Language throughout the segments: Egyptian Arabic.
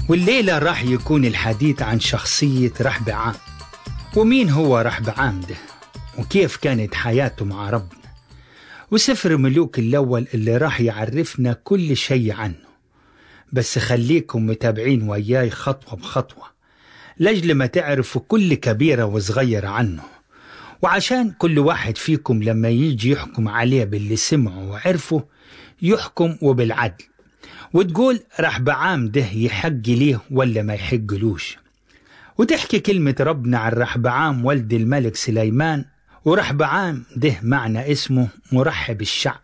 والليلة راح يكون الحديث عن شخصية رحبعام ومين هو رحبعام ده وكيف كانت حياته مع ربنا وسفر ملوك الأول اللي راح يعرفنا كل شيء عنه بس خليكم متابعين وياي خطوة بخطوة لجل ما تعرفوا كل كبيرة وصغيرة عنه وعشان كل واحد فيكم لما يجي يحكم عليه باللي سمعه وعرفه يحكم وبالعدل وتقول راح بعام ده يحق ليه ولا ما يحقلوش وتحكي كلمة ربنا عن رحبعام ولد الملك سليمان ورحبعام ده معنى اسمه مرحب الشعب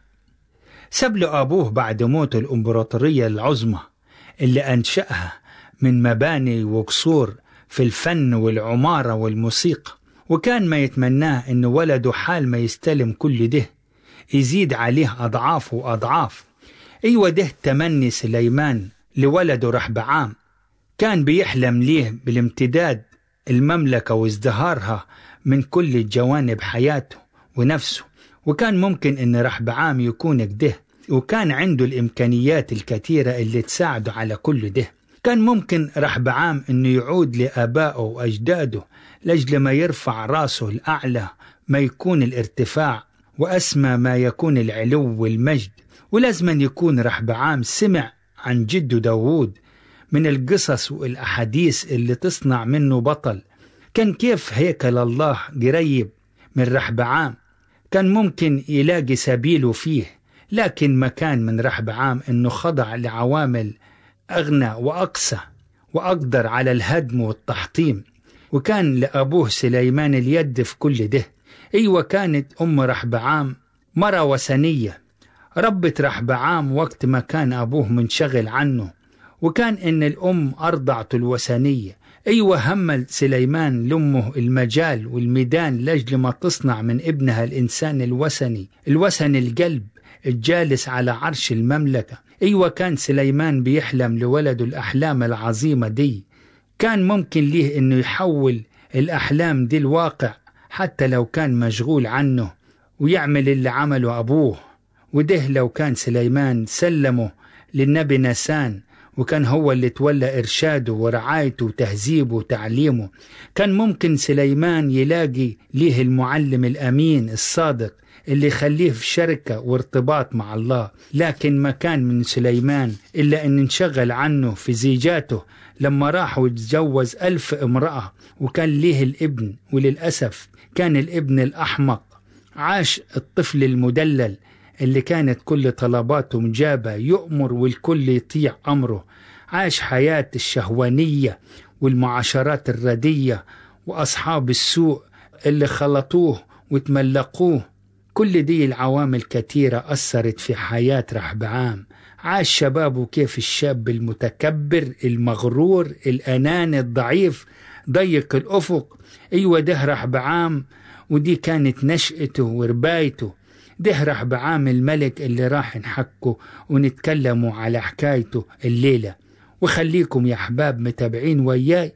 ساب له أبوه بعد موت الإمبراطورية العظمى اللي أنشأها من مباني وقصور في الفن والعمارة والموسيقى وكان ما يتمناه إن ولده حال ما يستلم كل ده يزيد عليه أضعاف وأضعاف أيوة ده تمني سليمان لولده رحبعام كان بيحلم ليه بالامتداد المملكة وازدهارها من كل جوانب حياته ونفسه وكان ممكن ان رحبعام يكون كده وكان عنده الامكانيات الكثيرة اللي تساعده على كل ده كان ممكن رحبعام انه يعود لابائه واجداده لاجل ما يرفع راسه الاعلى ما يكون الارتفاع واسمى ما يكون العلو والمجد ولازما يكون رحبعام سمع عن جده داوود من القصص والأحاديث اللي تصنع منه بطل كان كيف هيكل الله قريب من رحبعام كان ممكن يلاقي سبيله فيه لكن ما كان من رحبعام انه خضع لعوامل اغنى واقسى واقدر على الهدم والتحطيم وكان لابوه سليمان اليد في كل ده ايوه كانت ام رحبعام مرة وثنية ربت رحبعام وقت ما كان ابوه منشغل عنه وكان إن الأم أرضعته الوثنية أيوة همل سليمان لأمه المجال والميدان لأجل ما تصنع من ابنها الإنسان الوثني الوثن القلب الجالس على عرش المملكة أيوة كان سليمان بيحلم لولده الأحلام العظيمة دي كان ممكن ليه إنه يحول الأحلام دي الواقع حتى لو كان مشغول عنه ويعمل اللي عمله أبوه وده لو كان سليمان سلمه للنبي نسان وكان هو اللي تولى إرشاده ورعايته وتهذيبه وتعليمه كان ممكن سليمان يلاقي ليه المعلم الأمين الصادق اللي يخليه في شركة وارتباط مع الله لكن ما كان من سليمان إلا أن انشغل عنه في زيجاته لما راح وتجوز ألف امرأة وكان ليه الابن وللأسف كان الابن الأحمق عاش الطفل المدلل اللي كانت كل طلباته مجابة يؤمر والكل يطيع أمره عاش حياة الشهوانية والمعاشرات الردية وأصحاب السوء اللي خلطوه وتملقوه كل دي العوامل كثيرة أثرت في حياة رحبعام عاش شبابه كيف الشاب المتكبر المغرور الأناني الضعيف ضيق الأفق أيوة ده رحبعام ودي كانت نشأته وربايته ده راح بعام الملك اللي راح نحكه ونتكلموا على حكايته الليلة وخليكم يا أحباب متابعين وياي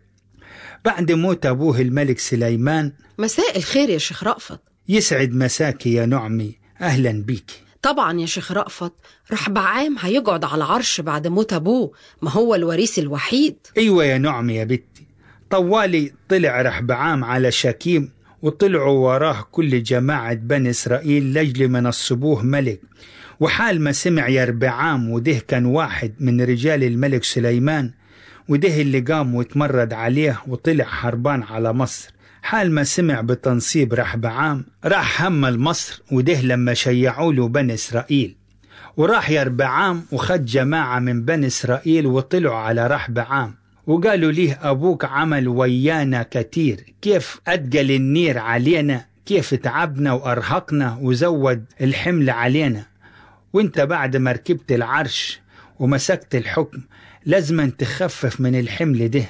بعد موت أبوه الملك سليمان مساء الخير يا شيخ رأفت يسعد مساكي يا نعمي أهلا بيك طبعا يا شيخ رأفت رحبعام هيقعد على العرش بعد موت أبوه ما هو الوريث الوحيد أيوة يا نعمي يا بنتي طوالي طلع رحبعام على شكيم وطلعوا وراه كل جماعة بني إسرائيل لجل ما نصبوه ملك وحال ما سمع يربعام وده كان واحد من رجال الملك سليمان وده اللي قام وتمرد عليه وطلع حربان على مصر حال ما سمع بتنصيب رحبعام راح همل مصر وده لما شيعوا له بني إسرائيل وراح يربعام وخد جماعة من بني إسرائيل وطلعوا على رحبعام وقالوا ليه أبوك عمل ويانا كتير كيف أدقل النير علينا كيف تعبنا وأرهقنا وزود الحمل علينا وانت بعد ما ركبت العرش ومسكت الحكم لازم تخفف من الحمل ده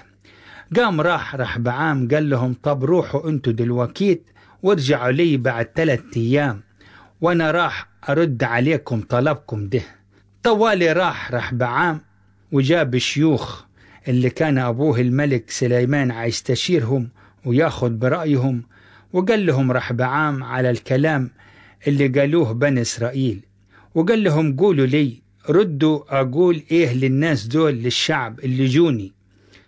قام راح راح بعام قال لهم طب روحوا انتوا دلوقتي وارجعوا لي بعد ثلاثة أيام وأنا راح أرد عليكم طلبكم ده طوالي راح راح بعام وجاب شيوخ اللي كان أبوه الملك سليمان عيستشيرهم وياخد برأيهم وقال لهم رحبعام على الكلام اللي قالوه بني إسرائيل وقال لهم قولوا لي ردوا أقول إيه للناس دول للشعب اللي جوني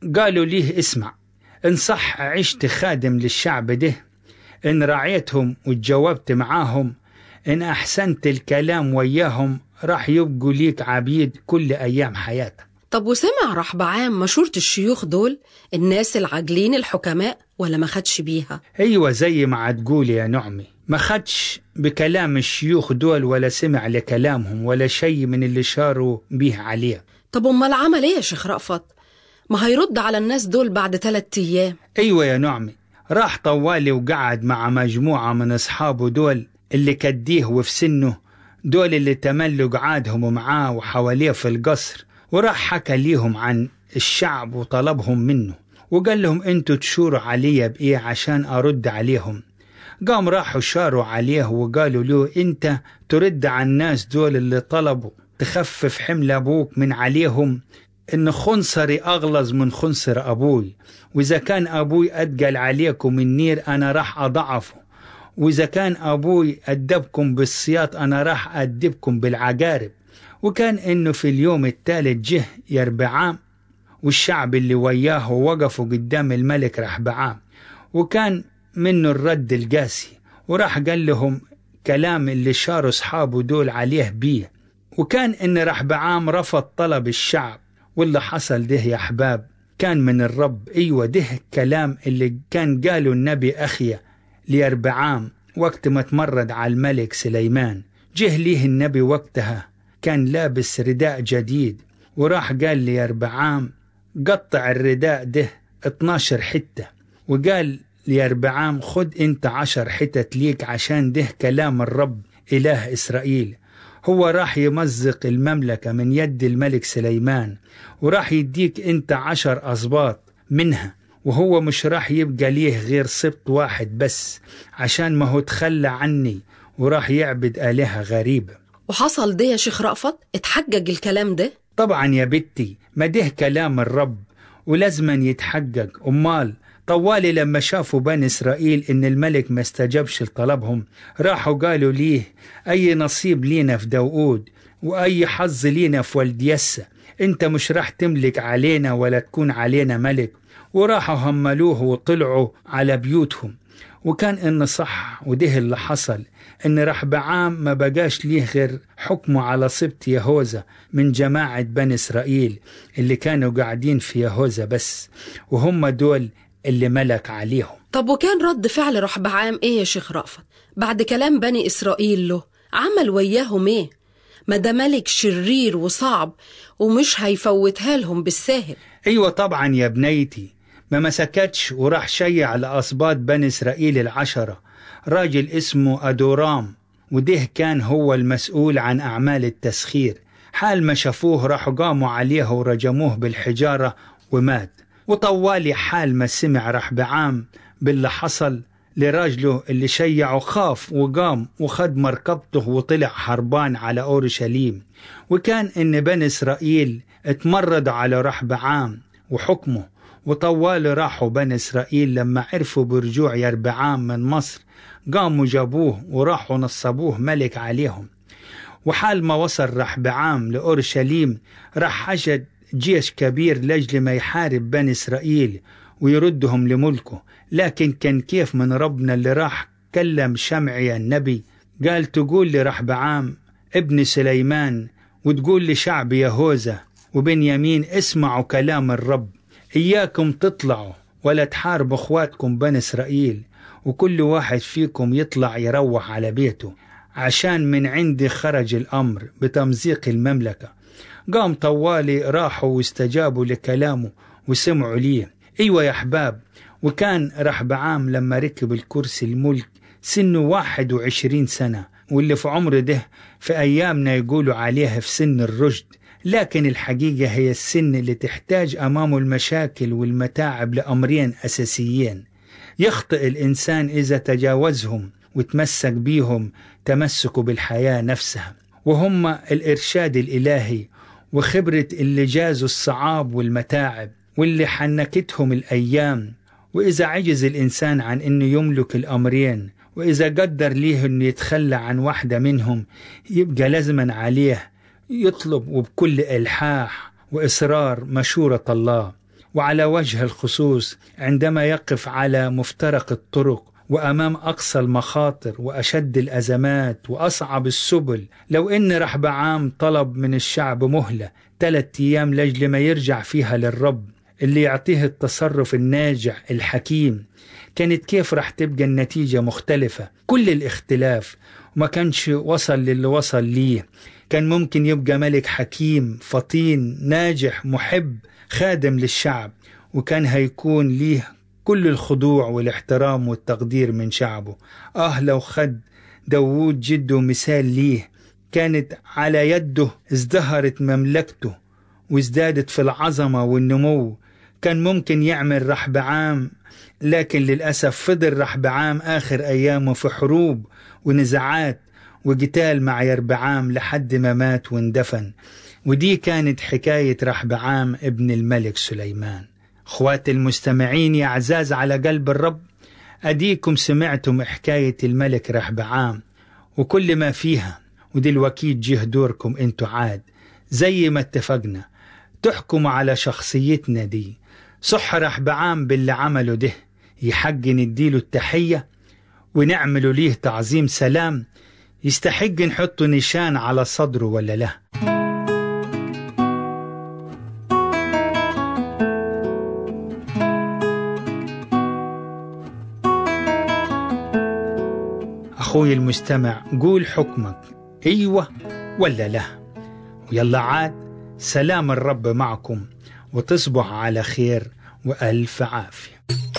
قالوا ليه اسمع إن صح عشت خادم للشعب ده إن رعيتهم وتجاوبت معاهم إن أحسنت الكلام وياهم راح يبقوا ليك عبيد كل أيام حياتك طب وسمع رحبعام مشورة الشيوخ دول الناس العاجلين الحكماء ولا ما خدش بيها أيوة زي ما هتقول يا نعمي ما خدش بكلام الشيوخ دول ولا سمع لكلامهم ولا شيء من اللي شاروا بيه عليه طب امال عمل ايه يا شيخ رأفت ما هيرد على الناس دول بعد تلات ايام أيوة يا نعمي راح طوالي وقعد مع مجموعة من أصحابه دول اللي كديه وفي سنه دول اللي تملوا قعادهم معاه وحواليه في القصر وراح حكى ليهم عن الشعب وطلبهم منه وقال لهم انتوا تشوروا علي بإيه عشان أرد عليهم قام راحوا شاروا عليه وقالوا له انت ترد على الناس دول اللي طلبوا تخفف حمل أبوك من عليهم إن خنصري أغلظ من خنصر أبوي وإذا كان أبوي أتقل عليكم النير أنا راح أضعفه وإذا كان أبوي أدبكم بالسياط أنا راح أدبكم بالعقارب وكان إنه في اليوم الثالث جه يربعام والشعب اللي وياه وقفوا قدام الملك رحبعام وكان منه الرد القاسي وراح قال لهم كلام اللي شاروا أصحابه دول عليه بيه وكان إن رحبعام رفض طلب الشعب واللي حصل ده يا أحباب كان من الرب أيوة ده الكلام اللي كان قاله النبي أخيه ليربعام وقت ما تمرد على الملك سليمان جه ليه النبي وقتها كان لابس رداء جديد وراح قال ليربعام قطع الرداء ده 12 حتة وقال ليربعام خد انت عشر حتت ليك عشان ده كلام الرب إله إسرائيل هو راح يمزق المملكة من يد الملك سليمان وراح يديك انت عشر أصباط منها وهو مش راح يبقى ليه غير سبط واحد بس عشان ما هو تخلى عني وراح يعبد آلهة غريبة وحصل ده يا شيخ رأفت اتحجج الكلام ده طبعا يا بنتي ما ده كلام الرب ولازما يتحقق أمال طوالي لما شافوا بني إسرائيل إن الملك ما استجابش لطلبهم راحوا قالوا ليه أي نصيب لينا في داوود وأي حظ لينا في ولد يسى أنت مش راح تملك علينا ولا تكون علينا ملك وراحوا هملوه وطلعوا على بيوتهم وكان إن صح وده اللي حصل إن رحبعام ما بقاش ليه غير حكمه على سبط يهوذا من جماعة بني إسرائيل اللي كانوا قاعدين في يهوذا بس وهم دول اللي ملك عليهم طب وكان رد فعل رحبعام ايه يا شيخ رأفت بعد كلام بني إسرائيل له عمل وياهم ايه ما ده ملك شرير وصعب ومش هيفوتها لهم بالساهل أيوة طبعا يا بنيتي ما مسكتش وراح شيع لأصباط بني إسرائيل العشرة راجل اسمه أدورام وده كان هو المسؤول عن أعمال التسخير حال ما شافوه راحوا قاموا عليه ورجموه بالحجارة ومات وطوالي حال ما سمع رحبعام باللي حصل لراجله اللي شيعه خاف وقام وخد مركبته وطلع حربان على أورشليم وكان إن بني إسرائيل اتمردوا على رحبعام وحكمه وطوال راحوا بني إسرائيل لما عرفوا برجوع يربعام من مصر قاموا جابوه وراحوا نصبوه ملك عليهم وحال ما وصل رحبعام لأورشليم راح حشد جيش كبير لأجل ما يحارب بني إسرائيل ويردهم لملكه لكن كان كيف من ربنا اللي راح كلم شمعي النبي قال تقول لرحبعام ابن سليمان وتقول لشعب يهوذا وبنيامين اسمعوا كلام الرب إياكم تطلعوا ولا تحاربوا اخواتكم بني إسرائيل وكل واحد فيكم يطلع يروح على بيته عشان من عندي خرج الأمر بتمزيق المملكة قام طوالي راحوا واستجابوا لكلامه وسمعوا ليه أيوة يا أحباب وكان رحبعام لما ركب الكرسي الملك سنه واحد وعشرين سنة واللي في عمره ده في أيامنا يقولوا عليها في سن الرشد لكن الحقيقة هي السن اللي تحتاج أمامه المشاكل والمتاعب لأمرين أساسيين يخطئ الإنسان إذا تجاوزهم وتمسك بيهم تمسكوا بالحياة نفسها وهم الإرشاد الإلهي وخبرة اللي جازوا الصعاب والمتاعب واللي حنكتهم الأيام وإذا عجز الإنسان عن أنه يملك الأمرين وإذا قدر ليه أنه يتخلى عن واحدة منهم يبقى لازما عليه يطلب وبكل إلحاح وإصرار مشورة الله وعلى وجه الخصوص عندما يقف على مفترق الطرق وأمام أقصى المخاطر وأشد الأزمات وأصعب السبل لو إن رحبعام طلب من الشعب مهلة ثلاثة أيام لجل ما يرجع فيها للرب اللي يعطيه التصرف الناجع الحكيم كانت كيف رح تبقى النتيجة مختلفة كل الاختلاف وما كانش وصل للي وصل ليه كان ممكن يبقى ملك حكيم فطين ناجح محب خادم للشعب وكان هيكون ليه كل الخضوع والاحترام والتقدير من شعبه آه لو خد داوود جده مثال ليه كانت على يده ازدهرت مملكته وازدادت في العظمة والنمو كان ممكن يعمل رحبعام لكن للأسف فضل رحبعام آخر أيامه في حروب ونزاعات وقتال مع يربعام لحد ما مات واندفن ودي كانت حكاية رحبعام ابن الملك سليمان اخوات المستمعين يا عزاز على قلب الرب أديكم سمعتم حكاية الملك رحبعام وكل ما فيها ودلوقتي جه دوركم انتوا عاد زي ما اتفقنا تحكموا على شخصيتنا دي صح رحبعام باللي عمله ده يحق نديله التحية ونعمله ليه تعظيم سلام يستحق نحط نشان على صدره ولا لا أخوي المستمع قول حكمك أيوة ولا لا ويلا عاد سلام الرب معكم وتصبح على خير وألف عافية